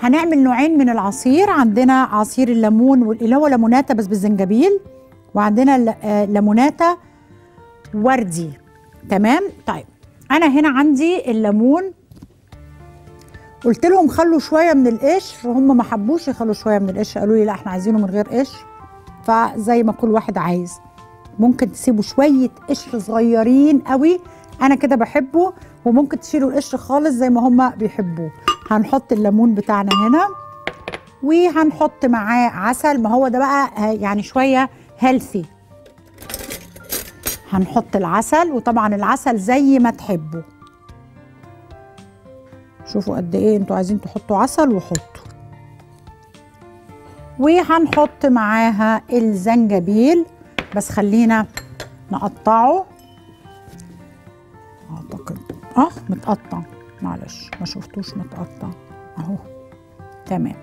هنعمل نوعين من العصير عندنا عصير الليمون وال- اللي هو ليموناتا بس بالزنجبيل وعندنا ل- آه، ليموناتا وردي تمام طيب انا هنا عندي الليمون قلت لهم خلوا شويه من القشر هم ما حبوش يخلوا شويه من القشر قالوا لي لا احنا عايزينه من غير قشر فزي ما كل واحد عايز ممكن تسيبوا شويه قشر صغيرين قوي انا كده بحبه وممكن تشيلوا القشر خالص زي ما هم بيحبوه هنحط الليمون بتاعنا هنا وهنحط معاه عسل ما هو ده بقى آه، يعني شويه هيلثي هنحط العسل وطبعا العسل زي ما تحبوا شوفوا قد ايه انتوا عايزين تحطوا عسل وحطوا وهنحط معاها الزنجبيل بس خلينا نقطعه اعتقد اه متقطع معلش ما شفتوش متقطع اهو تمام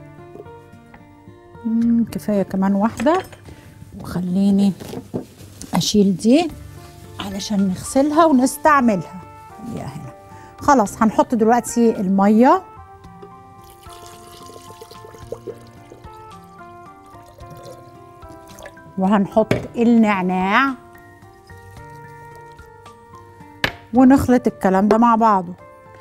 مم، كفايه كمان واحده وخليني اشيل دي علشان نغسلها ونستعملها خليها هنا خلاص هنحط دلوقتي الميه وهنحط النعناع ونخلط الكلام ده مع بعضه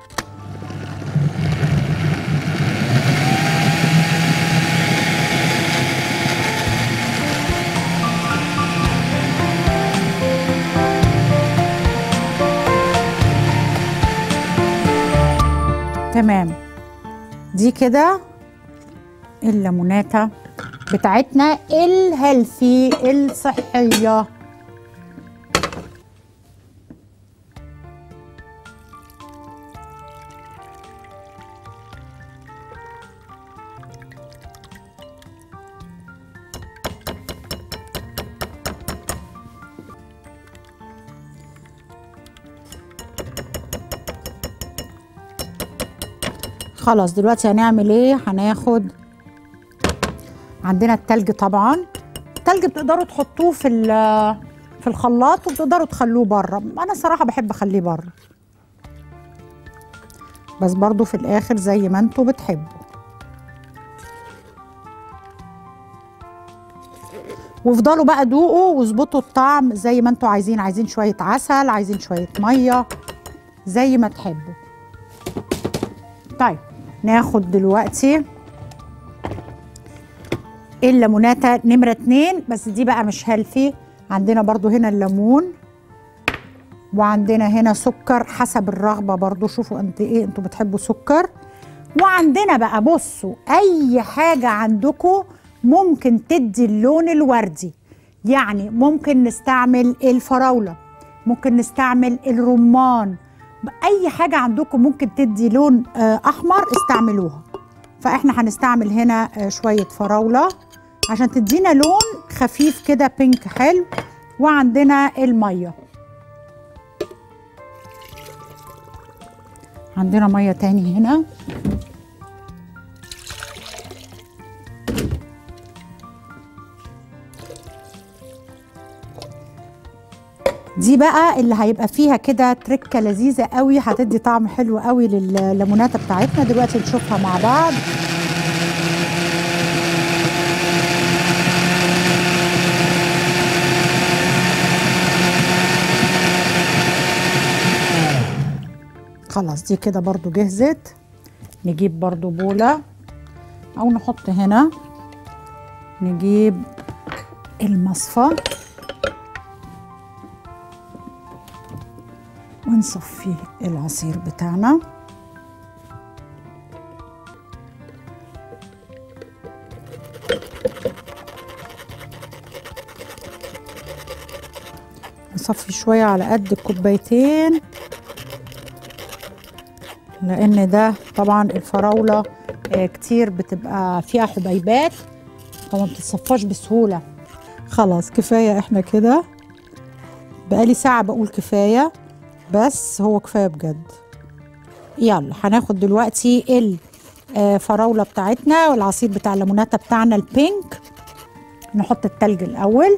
تمام دي كده الليموناتا بتاعتنا الهيلثي الصحيه خلاص دلوقتي هنعمل ايه هناخد عندنا التلج طبعا التلج بتقدروا تحطوه في ال- في الخلاط وبتقدروا تخلوه بره انا صراحه بحب اخليه بره بس برضو في الاخر زي ما انتوا بتحبوا وافضلوا بقى دوقوا واظبطوا الطعم زي ما انتوا عايزين عايزين شويه عسل عايزين شويه ميه زي ما تحبوا طيب ناخد دلوقتي الليموناتا نمرة اتنين بس دي بقى مش هيلثي عندنا برضو هنا الليمون وعندنا هنا سكر حسب الرغبة برضو شوفوا قد ايه انتوا بتحبوا سكر وعندنا بقى بصوا اي حاجة عندكم ممكن تدي اللون الوردي يعني ممكن نستعمل الفراولة ممكن نستعمل الرمان اي حاجة عندكم ممكن تدي لون آه، احمر استعملوها فاحنا هنستعمل هنا آه، شوية فراولة عشان تدينا لون خفيف كده بينك حلو وعندنا المية عندنا مية تاني هنا دي بقى اللي هيبقى فيها كده تركه لذيذه قوي هتدي طعم حلو قوي للليموناته بتاعتنا دلوقتي نشوفها مع بعض خلاص دي كده برضو جهزت نجيب برضو بولة او نحط هنا نجيب المصفى ونصفي العصير بتاعنا نصفي شوية على قد الكوبايتين لأن ده طبعا الفراولة آه، كتير بتبقى فيها حبيبات فما بتتصفاش بسهولة خلاص كفاية احنا كده بقالي ساعة بقول كفاية بس هو كفايه بجد يلا هناخد دلوقتي الفراوله بتاعتنا والعصير بتاع الليموناتا بتاعنا البينك نحط التلج الاول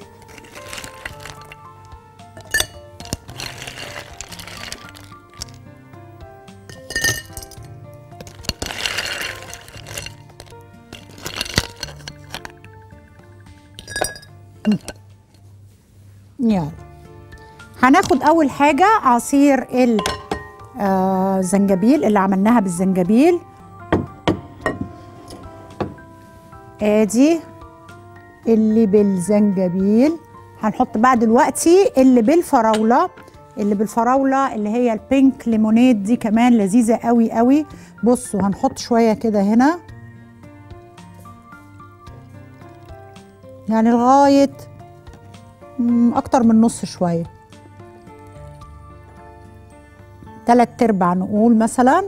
يلا هناخد اول حاجه عصير الزنجبيل اللي عملناها بالزنجبيل ادي اللي بالزنجبيل هنحط بقى دلوقتي اللي بالفراوله اللي بالفراوله اللي هي البينك ليمونيد دي كمان لذيذه قوي قوي بصوا هنحط شويه كده هنا يعني لغايه مم، اكتر من نص شويه تلات ارباع نقول مثلا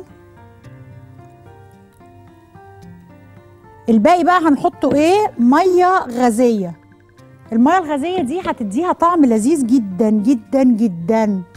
الباقي بقى هنحطه ايه ميه غازيه الميه الغازيه دي هتديها طعم لذيذ جدا جدا جدا